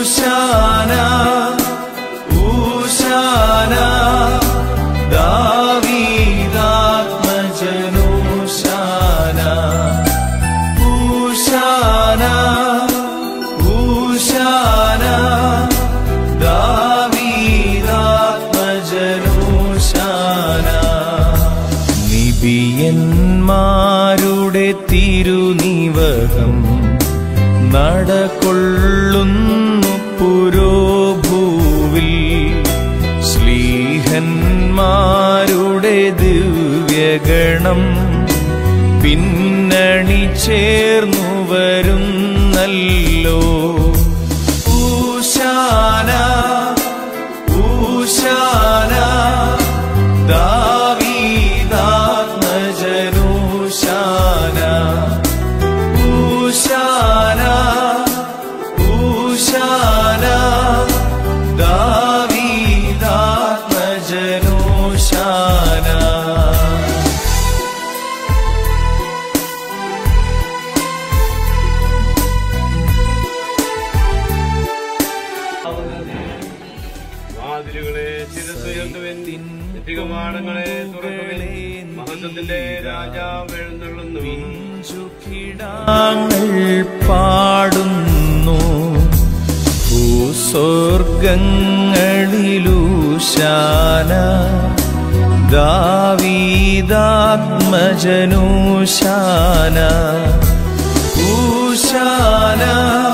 ഊശാന ഊശാന ദാവീദാത്മജനൂശാന ഊശാന ഊശാന ദാവീദാത്മജനൂശാന നിബിയന്മാരുടെ തിരുനിവഹം നടകൊള്ളുന്നു പുരോഭൂവിൽ ശ്ലീഹന്മാരുടെ ദിവ്യഗണം പിന്നണി ചേർന്നു വരുന്നല്ലോ ഊശാന ഊശാന ദാവീദാത്മജനൂശാന ഊശാന ഊശാന ദാവീദാത്മജനൂശാന വാതിലുകളെ ശിരസുയർത്തുവിൻ നിത്യകമാണങ്ങളെ തുറക്കുവിൻ മഹത്വത്തിന്റെ രാജാവ് എഴുന്നള്ളുന്നു പിഞ്ചുകിടാങ്ങൾ പാടുന്നു ഭൂസ്വർഗങ്ങളിലൂശാന ദാവീദാത്മജനൂശാന ഊശാന